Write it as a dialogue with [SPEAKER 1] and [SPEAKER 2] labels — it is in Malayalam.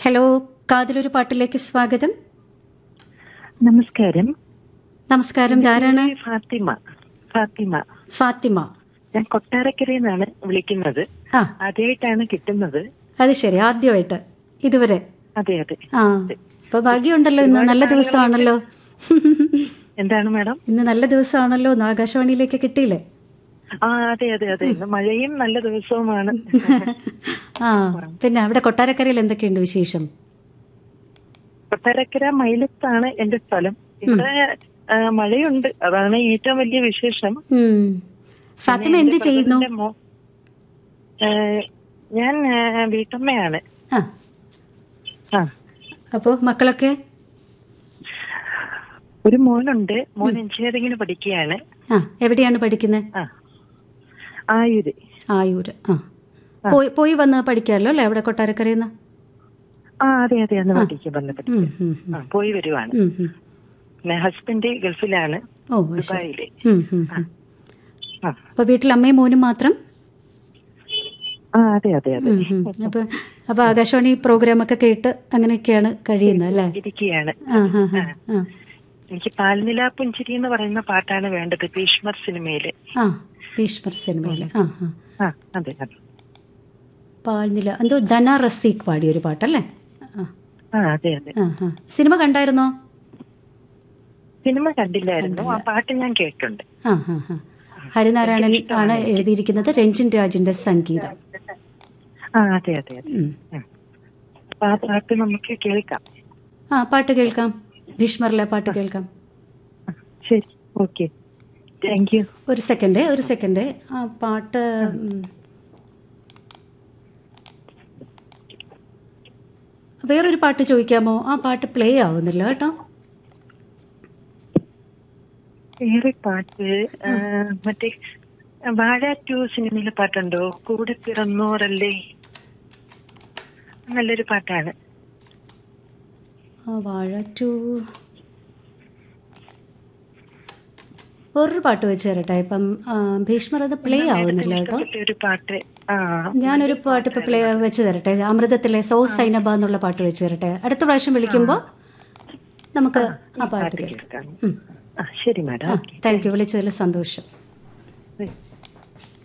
[SPEAKER 1] ഹലോ കാതിലൊരു പാട്ടിലേക്ക് സ്വാഗതം
[SPEAKER 2] നമസ്കാരം
[SPEAKER 1] നമസ്കാരം ധാരാണ്
[SPEAKER 2] ഫാത്തിമ ഫാത്തിമ
[SPEAKER 1] ഫാത്തിമ
[SPEAKER 2] ഞാൻ കൊട്ടാരക്കരയിൽ നിന്നാണ് വിളിക്കുന്നത്
[SPEAKER 1] ആ
[SPEAKER 2] ആദ്യമായിട്ടാണ് കിട്ടുന്നത്
[SPEAKER 1] അത് ശരി ആദ്യമായിട്ട് ഇതുവരെ
[SPEAKER 2] അതെ അതെ
[SPEAKER 1] ആ ഇപ്പൊ ഭാഗ്യമുണ്ടല്ലോ ഇന്ന് നല്ല ദിവസമാണല്ലോ
[SPEAKER 2] എന്താണ് മാഡം
[SPEAKER 1] ഇന്ന് നല്ല ദിവസമാണല്ലോ ഇന്ന് ആകാശവാണിയിലേക്ക് കിട്ടിയില്ലേ
[SPEAKER 2] ആ അതെ അതെ അതെ ഇന്ന് മഴയും നല്ല ദിവസവുമാണ്
[SPEAKER 1] ആ പിന്നെ അവിടെ കൊട്ടാരക്കരയിൽ എന്തൊക്കെയുണ്ട് വിശേഷം
[SPEAKER 2] കൊട്ടാരക്കര മൈലത്താണ് എന്റെ സ്ഥലം ഇവിടെ ആ, മഴയുണ്ട് അതാണ് ഏറ്റവും വലിയ വിശേഷം
[SPEAKER 1] ഉം. ഫാത്തിമ എന്ത് ചെയ്യുന്നു
[SPEAKER 2] എന്റെ മോ- ഏ, ഞാൻ ആ, വീട്ടമ്മയാണ്
[SPEAKER 1] ആ
[SPEAKER 2] ആ
[SPEAKER 1] അപ്പോ മക്കളൊക്കെ
[SPEAKER 2] ഒരു മോനുണ്ട് മോൻ എഞ്ചിനീയറിംഗിന് പഠിക്കുകയാണ്
[SPEAKER 1] ആ എവിടെയാണ് പഠിക്കുന്നത്
[SPEAKER 2] ആ ആയുര്
[SPEAKER 1] ആയൂര് ആ പോയി പോയി വന്ന് പഠിക്കാമല്ലോ അല്ലേ അവിടെ കൊട്ടാരക്കരയിൽ നിന്ന്
[SPEAKER 2] ആ അതെ അതെ അന്ന് പഠിക്കും വന്ന് പഠിക്കും
[SPEAKER 1] ഉം, ഉം, ഉം.
[SPEAKER 2] ആ, പോയി വരുവാണ്
[SPEAKER 1] ഉം, ഉം.
[SPEAKER 2] പിന്നെ ഹസ്ബൻഡ് ഗൾഫിലാണ്
[SPEAKER 1] ഓ അത് ശരി
[SPEAKER 2] ദുബായില്
[SPEAKER 1] ഉം, ഉം, ഉം.
[SPEAKER 2] ആ
[SPEAKER 1] അപ്പൊ വീട്ടിൽ അമ്മയും മോനും മാത്രം
[SPEAKER 2] ആ അതെ അതെ അതെ
[SPEAKER 1] ഉം, ഉം. അപ്പൊ അപ്പൊ ആകാശവാണി പ്രോഗ്രാം ഒക്കെ കേട്ട് അങ്ങനെയൊക്കെയാണ് കഴിയുന്നത് അല്ലേ
[SPEAKER 2] ഇരിക്കുകയാണ്
[SPEAKER 1] ആ ആ ആ, ആ
[SPEAKER 2] എനിക്ക് പാൽനില പുഞ്ചിരി എന്ന് പറയുന്ന പാട്ടാണ് വേണ്ടത് ഭീഷ്മർ സിനിമയില്
[SPEAKER 1] ആ ഭീഷ്മർ സിനിമയില് ആ ആ
[SPEAKER 2] ആ അതെ അതെ
[SPEAKER 1] പാഴ്നില എന്തോ ധന റസീഖ് പാടിയ ഒരു പാട്ടല്ലേ ആ
[SPEAKER 2] ആ അതെ അതെ
[SPEAKER 1] ആ ആ സിനിമ കണ്ടായിരുന്നോ
[SPEAKER 2] സിനിമ കണ്ടില്ലായിരുന്നു ആ പാട്ട് ഞാൻ കേട്ടുണ്ട്
[SPEAKER 1] ആ ആ ആ ഹരിനാരായണൻ ആണ് എഴുതിയിരിക്കുന്നത് രഞ്ജിൻ രാജിന്റെ സംഗീതം
[SPEAKER 2] ആ അതെ അതെ അതെ
[SPEAKER 1] ഉം.
[SPEAKER 2] ഉം. അപ്പൊ ആ പാട്ട് നമുക്ക് കേൾക്കാം
[SPEAKER 1] ആ പാട്ട് കേൾക്കാം ഭീഷ്മറിലെ പാട്ട് കേൾക്കാം
[SPEAKER 2] ആ, ശരി ഓക്കെ താങ്ക് യു
[SPEAKER 1] ഒരു സെക്കൻഡ് ഒരു സെക്കൻഡ് ആ പാട്ട് ഉം. വേറൊരു പാട്ട് ചോദിക്കാമോ ആ പാട്ട് പ്ലേ ആവുന്നില്ല കേട്ടോ
[SPEAKER 2] വേറെ പാട്ട് ആ, മറ്റേ വാഴ ടു സിനിമയിലെ പാട്ടുണ്ടോ കൂടെ പിറന്നോറല്ലേ നല്ലൊരു പാട്ടാണ്
[SPEAKER 1] ആ വാഴ ടു വേറൊരു പാട്ട് വെച്ച് തരട്ടെ ഇപ്പം ആ, ഭീഷ്മർ അത് പ്ലേ ആവുന്നില്ല കേട്ടോ
[SPEAKER 2] ഇഷ്ടപ്പെട്ട ഒരു പാട്ട് ആ
[SPEAKER 1] ഞാനൊരു പാട്ട് ഇപ്പം പ്ലേ വെച്ച് തരട്ടെ അമൃതത്തിലെ സോ സൈനബ എന്നുള്ള പാട്ട് വെച്ച് തരട്ടെ അടുത്ത പ്രാവശ്യം വിളിക്കുമ്പോൾ നമുക്ക് ആ പാട്ട് കേൾക്കാം
[SPEAKER 2] കേൾക്കാം ആ ശരി മാഡം
[SPEAKER 1] ആ താങ്ക് യു വിളിച്ചതിൽ സന്തോഷം
[SPEAKER 2] ഓക്കെ